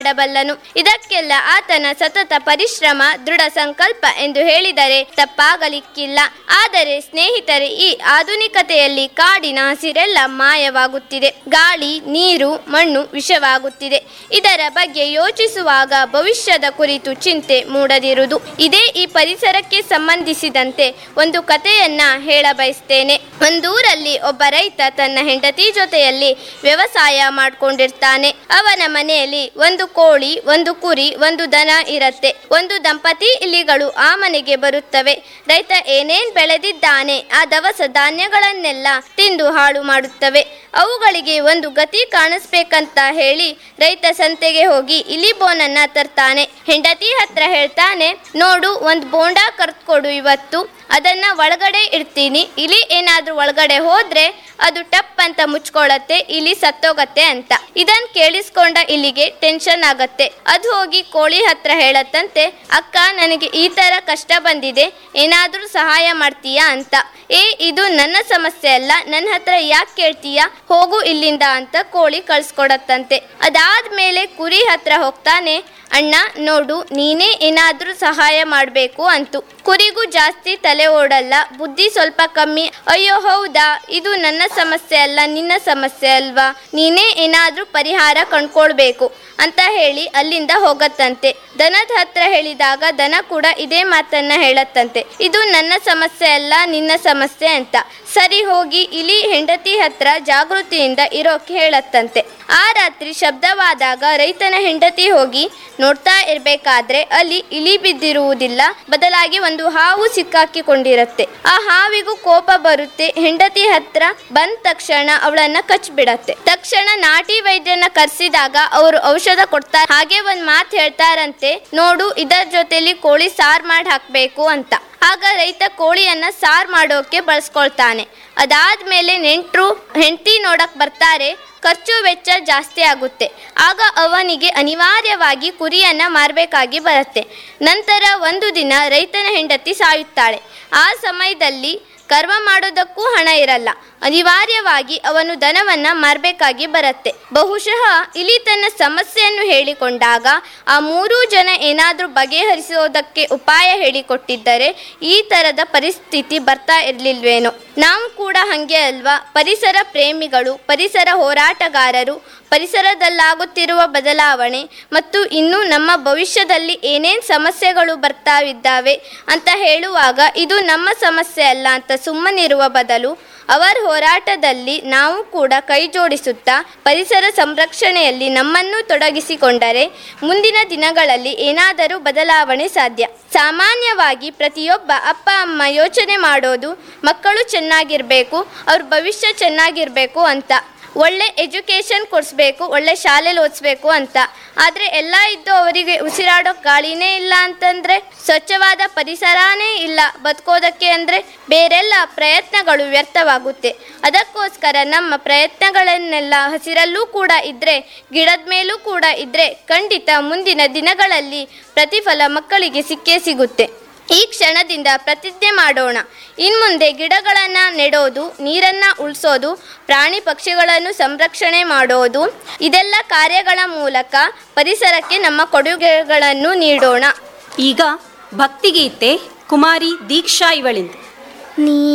ಮಾಡಬಲ್ಲನು ಇದಕ್ಕೆಲ್ಲ ಆತನ ಸತತ ಪರಿಶ್ರಮ ದೃಢ ಸಂಕಲ್ಪ ಎಂದು ಹೇಳಿದರೆ ತಪ್ಪಾಗಲಿಕ್ಕಿಲ್ಲ ಆದರೆ ಸ್ನೇಹಿತರೆ ಈ ಆಧುನಿಕತೆಯಲ್ಲಿ ಕಾಡಿನ ಹಸಿರೆಲ್ಲ ಮಾಯವಾಗುತ್ತಿದೆ ಗಾಳಿ ನೀರು ಮಣ್ಣು ವಿಷವಾಗುತ್ತಿದೆ ಇದರ ಬಗ್ಗೆ ಯೋಚಿಸುವಾಗ ಭವಿಷ್ಯದ ಕುರಿತು ಚಿಂತೆ ಮೂಡದಿರುವುದು ಇದೇ ಈ ಪರಿಸರಕ್ಕೆ ಸಂಬಂಧಿಸಿದಂತೆ ಒಂದು ಕಥೆಯನ್ನ ಹೇಳಬಯಸ್ತೇನೆ ಒಂದೂರಲ್ಲಿ ಒಬ್ಬ ರೈತ ತನ್ನ ಹೆಂಡತಿ ಜೊತೆಯಲ್ಲಿ ವ್ಯವಸಾಯ ಮಾಡ್ಕೊಂಡಿರ್ತಾನೆ ಅವನ ಮನೆಯಲ್ಲಿ ಒಂದು ಕೋಳಿ ಒಂದು ಕುರಿ ಒಂದು ದನ ಇರತ್ತೆ ಒಂದು ದಂಪತಿ ಇಲಿಗಳು ಆ ಮನೆಗೆ ಬರುತ್ತವೆ ರೈತ ಏನೇನ್ ಬೆಳೆದಿದ್ದಾನೆ ಆ ದವಸ ಧಾನ್ಯಗಳನ್ನೆಲ್ಲ ತಿಂದು ಹಾಳು ಮಾಡುತ್ತವೆ ಅವುಗಳಿಗೆ ಒಂದು ಗತಿ ಕಾಣಿಸ್ಬೇಕಂತ ಹೇಳಿ ರೈತ ಸಂತೆಗೆ ಹೋಗಿ ಇಲಿ ಬೋನನ್ನ ತರ್ತಾನೆ ಹೆಂಡತಿ ಹತ್ರ ಹೇಳ್ತಾನೆ ನೋಡು ಒಂದು ಬೋಂಡ ಕರ್ಕೊಡು ಇವತ್ತು ಅದನ್ನ ಒಳಗಡೆ ಇಡ್ತೀನಿ ಇಲಿ ಏನಾದ್ರೂ ಒಳಗಡೆ ಹೋದ್ರೆ ಅದು ಟಪ್ ಅಂತ ಮುಚ್ಕೊಳತ್ತೆ ಇಲಿ ಸತ್ತೋಗತ್ತೆ ಅಂತ ಇದನ್ ಕೇಳಿಸ್ಕೊಂಡ ಇಲಿಗೆ ಟೆನ್ಷನ್ ಆಗತ್ತೆ ಅದು ಹೋಗಿ ಕೋಳಿ ಹತ್ರ ಹೇಳತ್ತಂತೆ ಅಕ್ಕ ನನಗೆ ಈ ತರ ಕಷ್ಟ ಬಂದಿದೆ ಏನಾದ್ರೂ ಸಹಾಯ ಮಾಡ್ತೀಯಾ ಅಂತ ಏ ಇದು ನನ್ನ ಸಮಸ್ಯೆ ಅಲ್ಲ ನನ್ನ ಹತ್ರ ಯಾಕೆ ಕೇಳ್ತೀಯಾ ಹೋಗು ಇಲ್ಲಿಂದ ಅಂತ ಕೋಳಿ ಕಳ್ಸ್ಕೊಡತ್ತಂತೆ ಅದಾದ್ಮೇಲೆ ಕುರಿ ಹತ್ರ ಹೋಗ್ತಾನೆ ಅಣ್ಣ ನೋಡು ನೀನೇ ಏನಾದ್ರೂ ಸಹಾಯ ಮಾಡಬೇಕು ಅಂತು ಕುರಿಗೂ ಜಾಸ್ತಿ ತಲೆ ಓಡಲ್ಲ ಬುದ್ಧಿ ಸ್ವಲ್ಪ ಕಮ್ಮಿ ಅಯ್ಯೋ ಹೌದಾ ಇದು ನನ್ನ ಸಮಸ್ಯೆ ಅಲ್ಲ ನಿನ್ನ ಸಮಸ್ಯೆ ಅಲ್ವಾ ನೀನೇ ಏನಾದ್ರೂ ಪರಿಹಾರ ಕಂಡ್ಕೊಳ್ಬೇಕು ಅಂತ ಹೇಳಿ ಅಲ್ಲಿಂದ ಹೋಗತ್ತಂತೆ ದನದ ಹತ್ರ ಹೇಳಿದಾಗ ದನ ಕೂಡ ಇದೇ ಮಾತನ್ನ ಹೇಳತ್ತಂತೆ ಇದು ನನ್ನ ಸಮಸ್ಯೆ ಅಲ್ಲ ನಿನ್ನ ಸಮಸ್ಯೆ ಅಂತ ಸರಿ ಹೋಗಿ ಇಲಿ ಹೆಂಡತಿ ಹತ್ರ ಜಾಗೃತಿಯಿಂದ ಇರೋಕೆ ಹೇಳತ್ತಂತೆ ಆ ರಾತ್ರಿ ಶಬ್ದವಾದಾಗ ರೈತನ ಹೆಂಡತಿ ಹೋಗಿ ನೋಡ್ತಾ ಇರ್ಬೇಕಾದ್ರೆ ಅಲ್ಲಿ ಇಲಿ ಬಿದ್ದಿರುವುದಿಲ್ಲ ಬದಲಾಗಿ ಒಂದು ಹಾವು ಸಿಕ್ಕಾಕಿಕೊಂಡಿರತ್ತೆ ಆ ಹಾವಿಗೂ ಕೋಪ ಬರುತ್ತೆ ಹೆಂಡತಿ ಹತ್ರ ಬಂದ ತಕ್ಷಣ ಅವಳನ್ನ ಕಚ್ಬಿಡತ್ತೆ ತಕ್ಷಣ ನಾಟಿ ವೈದ್ಯನ ಕರ್ಸಿದಾಗ ಅವರು ಔಷಧ ಕೊಡ್ತಾರೆ ಹಾಗೆ ಒಂದ್ ಮಾತು ಹೇಳ್ತಾರಂತೆ ನೋಡು ಇದರ ಜೊತೆಲಿ ಕೋಳಿ ಸಾರ್ ಮಾಡಿ ಹಾಕ್ಬೇಕು ಅಂತ ಆಗ ರೈತ ಕೋಳಿಯನ್ನ ಸಾರ್ ಮಾಡೋಕೆ ಬಳಸ್ಕೊಳ್ತಾನೆ ಅದಾದ್ಮೇಲೆ ನೆಂಟ್ರು ಹೆಂಡತಿ ನೋಡಕ್ ಬರ್ತಾರೆ ಖರ್ಚು ವೆಚ್ಚ ಜಾಸ್ತಿ ಆಗುತ್ತೆ ಆಗ ಅವನಿಗೆ ಅನಿವಾರ್ಯವಾಗಿ ಕುರಿಯನ್ನ ಮಾರಬೇಕಾಗಿ ಬರುತ್ತೆ ನಂತರ ಒಂದು ದಿನ ರೈತನ ಹೆಂಡತಿ ಸಾಯುತ್ತಾಳೆ ಆ ಸಮಯದಲ್ಲಿ ಕರ್ಮ ಮಾಡೋದಕ್ಕೂ ಹಣ ಇರಲ್ಲ ಅನಿವಾರ್ಯವಾಗಿ ಅವನು ದನವನ್ನ ಮಾರಬೇಕಾಗಿ ಬರುತ್ತೆ ಬಹುಶಃ ಇಲಿ ತನ್ನ ಸಮಸ್ಯೆಯನ್ನು ಹೇಳಿಕೊಂಡಾಗ ಆ ಮೂರೂ ಜನ ಏನಾದರೂ ಬಗೆಹರಿಸೋದಕ್ಕೆ ಉಪಾಯ ಹೇಳಿಕೊಟ್ಟಿದ್ದರೆ ಈ ಥರದ ಪರಿಸ್ಥಿತಿ ಬರ್ತಾ ಇರಲಿಲ್ವೇನೋ ನಾವು ಕೂಡ ಹಾಗೆ ಅಲ್ವಾ ಪರಿಸರ ಪ್ರೇಮಿಗಳು ಪರಿಸರ ಹೋರಾಟಗಾರರು ಪರಿಸರದಲ್ಲಾಗುತ್ತಿರುವ ಬದಲಾವಣೆ ಮತ್ತು ಇನ್ನು ನಮ್ಮ ಭವಿಷ್ಯದಲ್ಲಿ ಏನೇನು ಸಮಸ್ಯೆಗಳು ಬರ್ತಾವಿದ್ದಾವೆ ಅಂತ ಹೇಳುವಾಗ ಇದು ನಮ್ಮ ಸಮಸ್ಯೆ ಅಲ್ಲ ಅಂತ ಸುಮ್ಮನಿರುವ ಬದಲು ಅವರ ಹೋರಾಟದಲ್ಲಿ ನಾವು ಕೂಡ ಕೈ ಜೋಡಿಸುತ್ತಾ ಪರಿಸರ ಸಂರಕ್ಷಣೆಯಲ್ಲಿ ನಮ್ಮನ್ನು ತೊಡಗಿಸಿಕೊಂಡರೆ ಮುಂದಿನ ದಿನಗಳಲ್ಲಿ ಏನಾದರೂ ಬದಲಾವಣೆ ಸಾಧ್ಯ ಸಾಮಾನ್ಯವಾಗಿ ಪ್ರತಿಯೊಬ್ಬ ಅಪ್ಪ ಅಮ್ಮ ಯೋಚನೆ ಮಾಡೋದು ಮಕ್ಕಳು ಚೆನ್ನಾಗಿರಬೇಕು ಅವ್ರ ಭವಿಷ್ಯ ಚೆನ್ನಾಗಿರಬೇಕು ಅಂತ ಒಳ್ಳೆ ಎಜುಕೇಷನ್ ಕೊಡಿಸ್ಬೇಕು ಒಳ್ಳೆ ಶಾಲೆಲಿ ಓದಿಸ್ಬೇಕು ಅಂತ ಆದರೆ ಎಲ್ಲ ಇದ್ದು ಅವರಿಗೆ ಉಸಿರಾಡೋ ಗಾಳಿನೇ ಇಲ್ಲ ಅಂತಂದರೆ ಸ್ವಚ್ಛವಾದ ಪರಿಸರನೇ ಇಲ್ಲ ಬದುಕೋದಕ್ಕೆ ಅಂದರೆ ಬೇರೆಲ್ಲ ಪ್ರಯತ್ನಗಳು ವ್ಯರ್ಥವಾಗುತ್ತೆ ಅದಕ್ಕೋಸ್ಕರ ನಮ್ಮ ಪ್ರಯತ್ನಗಳನ್ನೆಲ್ಲ ಹಸಿರಲ್ಲೂ ಕೂಡ ಇದ್ದರೆ ಗಿಡದ ಮೇಲೂ ಕೂಡ ಇದ್ದರೆ ಖಂಡಿತ ಮುಂದಿನ ದಿನಗಳಲ್ಲಿ ಪ್ರತಿಫಲ ಮಕ್ಕಳಿಗೆ ಸಿಕ್ಕೇ ಸಿಗುತ್ತೆ ಈ ಕ್ಷಣದಿಂದ ಪ್ರತಿಜ್ಞೆ ಮಾಡೋಣ ಇನ್ಮುಂದೆ ಗಿಡಗಳನ್ನು ನೆಡೋದು ನೀರನ್ನು ಉಳಿಸೋದು ಪ್ರಾಣಿ ಪಕ್ಷಿಗಳನ್ನು ಸಂರಕ್ಷಣೆ ಮಾಡೋದು ಇದೆಲ್ಲ ಕಾರ್ಯಗಳ ಮೂಲಕ ಪರಿಸರಕ್ಕೆ ನಮ್ಮ ಕೊಡುಗೆಗಳನ್ನು ನೀಡೋಣ ಈಗ ಭಕ್ತಿಗೀತೆ ಕುಮಾರಿ ದೀಕ್ಷಾ ಇವಳಿಂದ ನೀ